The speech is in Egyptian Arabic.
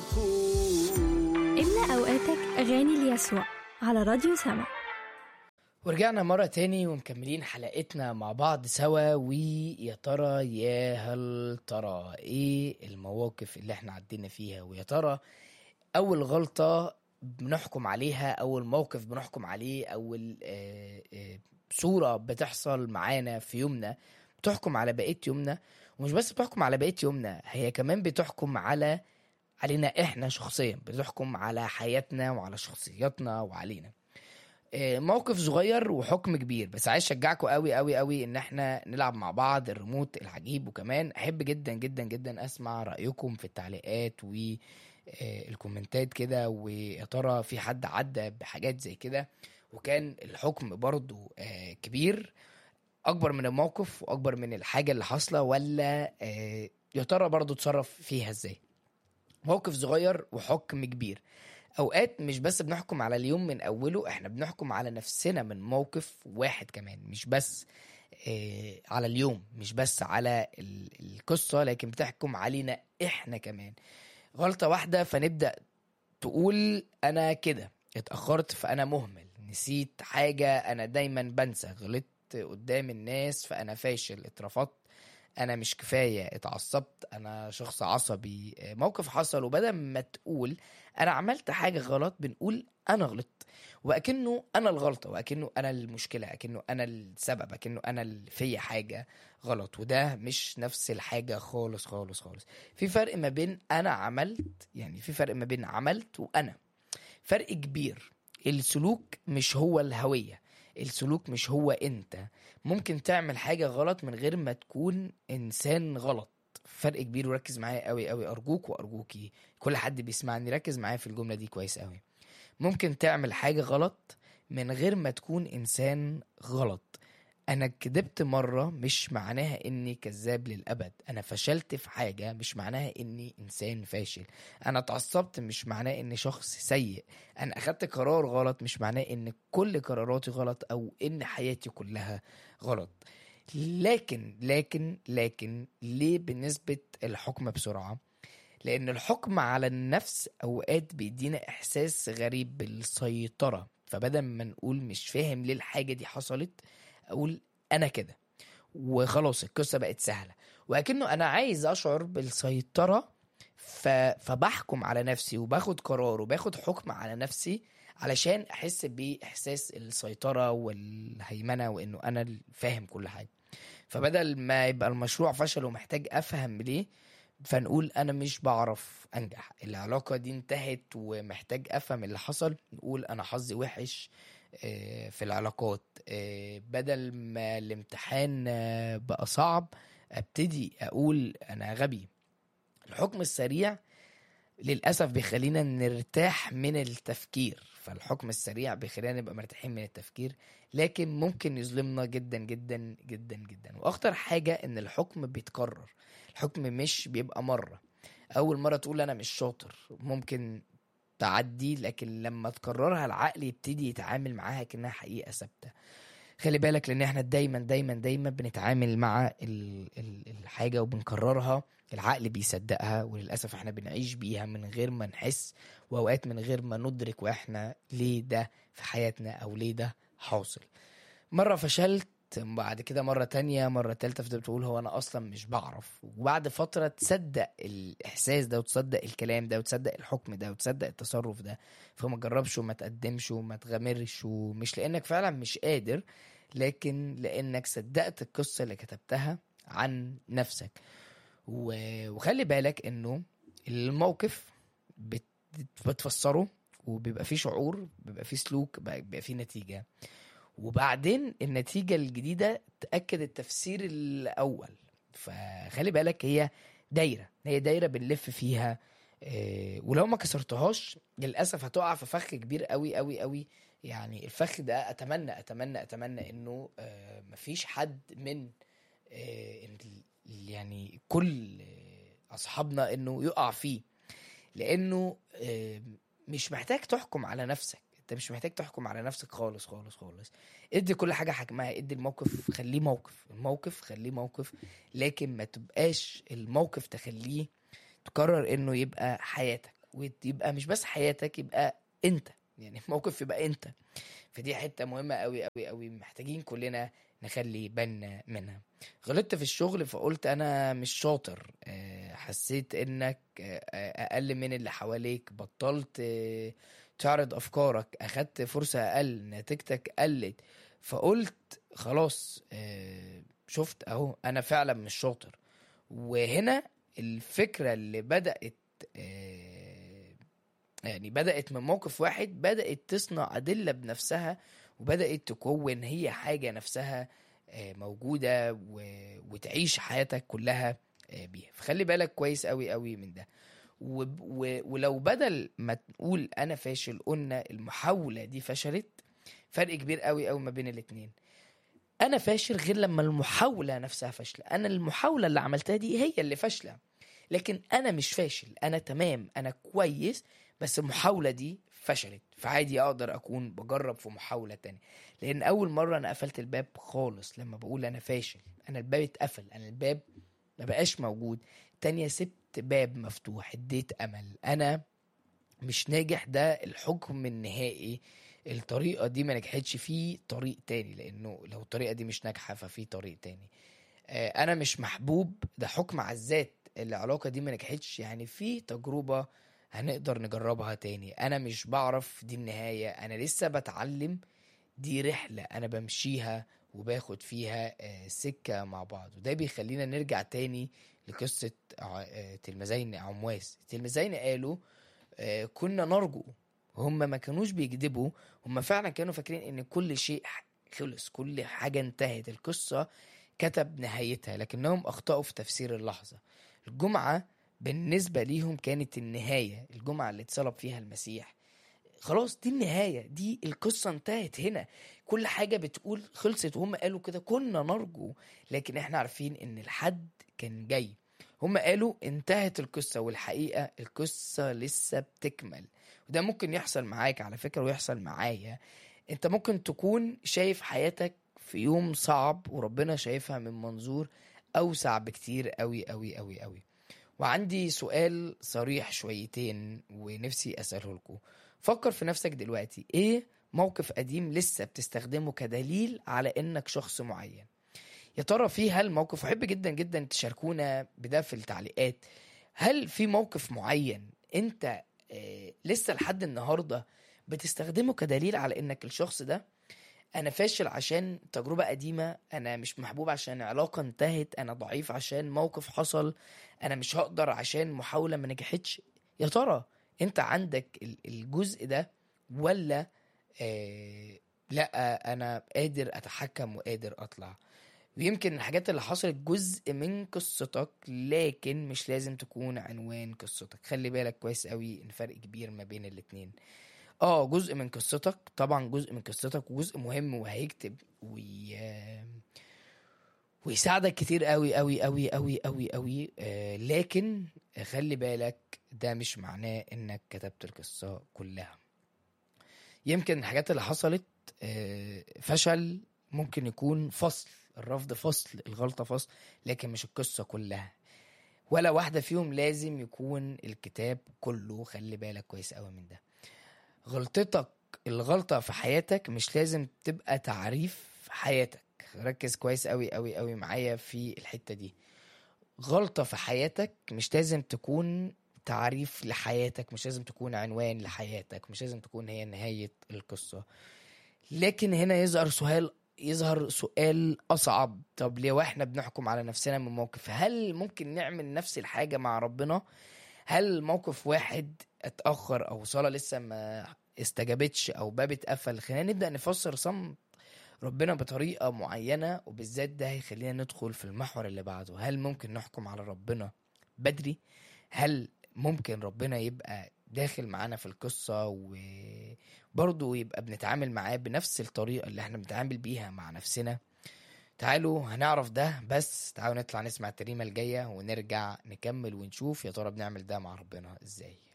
املأ أوقاتك أغاني ليسوع على راديو سما ورجعنا مرة تاني ومكملين حلقتنا مع بعض سوا ويا ترى يا هل ترى ايه المواقف اللي احنا عدينا فيها ويا ترى اول غلطة بنحكم عليها اول موقف بنحكم عليه اول آه، آه، صورة بتحصل معانا في يومنا بتحكم على بقية يومنا ومش بس بتحكم على بقية يومنا هي كمان بتحكم على علينا احنا شخصيا بتحكم على حياتنا وعلى شخصياتنا وعلينا آه، موقف صغير وحكم كبير بس عايز اشجعكم قوي قوي قوي ان احنا نلعب مع بعض الريموت العجيب وكمان احب جدا جدا جدا اسمع رايكم في التعليقات والكومنتات كده ويا ترى في حد عدى بحاجات زي كده وكان الحكم برضو آه، كبير اكبر من الموقف واكبر من الحاجه اللي حاصله ولا آه، يا ترى برضو اتصرف فيها ازاي موقف صغير وحكم كبير اوقات مش بس بنحكم على اليوم من اوله احنا بنحكم على نفسنا من موقف واحد كمان مش بس آه على اليوم مش بس على ال- القصة لكن بتحكم علينا احنا كمان غلطة واحدة فنبدأ تقول انا كده اتأخرت فانا مهمل نسيت حاجة انا دايما بنسى غلطت قدام الناس فانا فاشل اترفضت انا مش كفايه اتعصبت انا شخص عصبي آه، موقف حصل وبدل ما تقول انا عملت حاجه غلط بنقول انا غلطت واكنه انا الغلطه واكنه انا المشكله اكنه انا السبب اكنه انا اللي فيا حاجه غلط وده مش نفس الحاجه خالص خالص خالص في فرق ما بين انا عملت يعني في فرق ما بين عملت وانا فرق كبير السلوك مش هو الهويه السلوك مش هو انت ممكن تعمل حاجه غلط من غير ما تكون انسان غلط فرق كبير وركز معايا قوي قوي ارجوك وارجوكي كل حد بيسمعني ركز معايا في الجمله دي كويس قوي ممكن تعمل حاجه غلط من غير ما تكون انسان غلط انا كدبت مره مش معناها اني كذاب للابد انا فشلت في حاجه مش معناها اني انسان فاشل انا اتعصبت مش معناه اني شخص سيء انا اخدت قرار غلط مش معناه ان كل قراراتي غلط او ان حياتي كلها غلط لكن لكن لكن ليه بنسبة الحكم بسرعة لأن الحكم على النفس أوقات بيدينا إحساس غريب بالسيطرة فبدل ما نقول مش فاهم ليه الحاجة دي حصلت أقول أنا كده وخلاص القصة بقت سهلة وأكنه أنا عايز أشعر بالسيطرة ف... فبحكم على نفسي وباخد قرار وباخد حكم على نفسي علشان أحس بإحساس السيطرة والهيمنة وإنه أنا اللي فاهم كل حاجة فبدل ما يبقى المشروع فشل ومحتاج افهم ليه فنقول انا مش بعرف انجح العلاقه دي انتهت ومحتاج افهم اللي حصل نقول انا حظي وحش آه، في العلاقات آه، بدل ما الامتحان آه، بقى صعب ابتدي اقول انا غبي الحكم السريع للأسف بيخلينا نرتاح من التفكير فالحكم السريع بيخلينا نبقى مرتاحين من التفكير لكن ممكن يظلمنا جدا جدا جدا جدا واخطر حاجة ان الحكم بيتكرر الحكم مش بيبقى مرة اول مرة تقول انا مش شاطر ممكن تعدي لكن لما تكررها العقل يبتدي يتعامل معاها كأنها حقيقة ثابتة خلي بالك لان احنا دايما دايما دايما بنتعامل مع ال ال الحاجة وبنكررها العقل بيصدقها وللأسف احنا بنعيش بيها من غير ما نحس وأوقات من غير ما ندرك واحنا ليه ده في حياتنا أو ليه ده حاصل مرة فشلت بعد كده مرة تانية مرة تالتة فضلت بتقول هو أنا أصلا مش بعرف وبعد فترة تصدق الإحساس ده وتصدق الكلام ده وتصدق الحكم ده وتصدق التصرف ده فما تجربش وما تقدمش وما تغامرش ومش لأنك فعلا مش قادر لكن لأنك صدقت القصة اللي كتبتها عن نفسك و- وخلي بالك انه الموقف بت- بتفسره وبيبقى فيه شعور بيبقى فيه سلوك بيبقى فيه نتيجة وبعدين النتيجة الجديدة تأكد التفسير الأول فخلي بالك هي دايرة هي دايرة بنلف فيها آه، ولو ما كسرتهاش للأسف هتقع في فخ كبير قوي قوي قوي يعني الفخ ده أتمنى أتمنى أتمنى إنه آه، مفيش حد من آه، ال- يعني كل آه، أصحابنا إنه يقع فيه لأنه آه، مش محتاج تحكم على نفسك انت مش محتاج تحكم على نفسك خالص خالص خالص ادي كل حاجه حجمها ادي الموقف خليه موقف الموقف خليه موقف لكن ما تبقاش الموقف تخليه تقرر انه يبقى حياتك ويبقى مش بس حياتك يبقى انت يعني الموقف يبقى انت فدي حته مهمه قوي قوي قوي محتاجين كلنا نخلي بالنا منها غلطت في الشغل فقلت انا مش شاطر آه، حسيت انك آه، اقل من اللي حواليك بطلت آه، تعرض افكارك اخدت فرصه اقل نتيجتك قلت فقلت خلاص آه، شفت اهو انا فعلا مش شاطر وهنا الفكره اللي بدات آه، يعني بدات من موقف واحد بدات تصنع ادله بنفسها وبدات تكون هي حاجه نفسها آه، موجوده و- وتعيش حياتك كلها آه، بيها فخلي بالك كويس قوي قوي من ده وب- و- ولو بدل ما تقول انا فاشل قلنا المحاوله دي فشلت فرق كبير قوي قوي ما بين الاتنين انا فاشل غير لما المحاوله نفسها فاشله انا المحاوله اللي عملتها دي هي اللي فاشله لكن انا مش فاشل انا تمام انا كويس بس المحاوله دي فشلت فعادي اقدر اكون بجرب في محاوله تانية لان اول مره انا قفلت الباب خالص لما بقول انا فاشل انا الباب اتقفل انا الباب ما بقاش موجود تانية سبت باب مفتوح اديت امل انا مش ناجح ده الحكم النهائي الطريقة دي ما نجحتش في طريق تاني لأنه لو الطريقة دي مش ناجحة ففي طريق تاني آه، أنا مش محبوب ده حكم على الذات العلاقة دي ما نجحتش يعني في تجربة هنقدر نجربها تاني أنا مش بعرف دي النهاية أنا لسه بتعلم دي رحلة أنا بمشيها وباخد فيها آه، سكة مع بعض وده بيخلينا نرجع تاني لقصة ع- آه، تلميذين عمواس تلميذين قالوا آه، كنا نرجو هم ما كانوش بيكذبوا هم فعلا كانوا فاكرين ان كل شيء خلص كل حاجة انتهت القصة كتب نهايتها لكنهم اخطأوا في تفسير اللحظة الجمعة بالنسبة ليهم كانت النهاية الجمعة اللي اتصلب فيها المسيح خلاص دي النهاية دي القصة انتهت هنا كل حاجة بتقول خلصت وهم قالوا كده كنا نرجو لكن احنا عارفين ان الحد كان جاي هم قالوا انتهت القصة والحقيقة القصة لسه بتكمل وده ممكن يحصل معاك على فكرة ويحصل معايا انت ممكن تكون شايف حياتك في يوم صعب وربنا شايفها من منظور اوسع بكتير قوي قوي قوي قوي وعندي سؤال صريح شويتين ونفسي اساله لكم فكر في نفسك دلوقتي ايه موقف قديم لسه بتستخدمه كدليل على انك شخص معين يا ترى في هل موقف احب جدا جدا تشاركونا بده في التعليقات هل في موقف معين انت آه لسه لحد النهارده بتستخدمه كدليل على انك الشخص ده انا فاشل عشان تجربه قديمه انا مش محبوب عشان علاقه انتهت انا ضعيف عشان موقف حصل انا مش هقدر عشان محاوله ما نجحتش يا ترى انت عندك ال- الجزء ده ولا آه لا انا قادر اتحكم وقادر اطلع ويمكن الحاجات اللي حصلت جزء من قصتك لكن مش لازم تكون عنوان قصتك خلي بالك كويس قوي ان فرق كبير ما بين الاتنين اه جزء من قصتك طبعا جزء من قصتك وجزء مهم وهيكتب وي... ويساعدك كتير قوي قوي قوي قوي قوي قوي آه لكن خلي بالك ده مش معناه انك كتبت القصة كلها يمكن الحاجات اللي حصلت آه فشل ممكن يكون فصل الرفض فصل الغلطة فصل لكن مش القصة كلها ولا واحدة فيهم لازم يكون الكتاب كله خلي بالك كويس قوي من ده غلطتك الغلطة في حياتك مش لازم تبقى تعريف حياتك ركز كويس قوي قوي قوي معايا في الحتة دي غلطة في حياتك مش لازم تكون تعريف لحياتك مش لازم تكون عنوان لحياتك مش لازم تكون هي نهاية القصة لكن هنا يظهر سؤال يظهر سؤال أصعب طب ليه احنا بنحكم على نفسنا من موقف هل ممكن نعمل نفس الحاجة مع ربنا هل موقف واحد اتأخر أو صلاة لسه ما استجابتش أو باب اتقفل خلينا نبدأ نفسر صمت ربنا بطريقة معينة وبالذات ده هيخلينا ندخل في المحور اللي بعده هل ممكن نحكم على ربنا بدري هل ممكن ربنا يبقى داخل معانا في القصة وبرضه يبقى بنتعامل معاه بنفس الطريقة اللي احنا بنتعامل بيها مع نفسنا تعالوا هنعرف ده بس تعالوا نطلع نسمع التريمة الجاية ونرجع نكمل ونشوف يا ترى بنعمل ده مع ربنا ازاي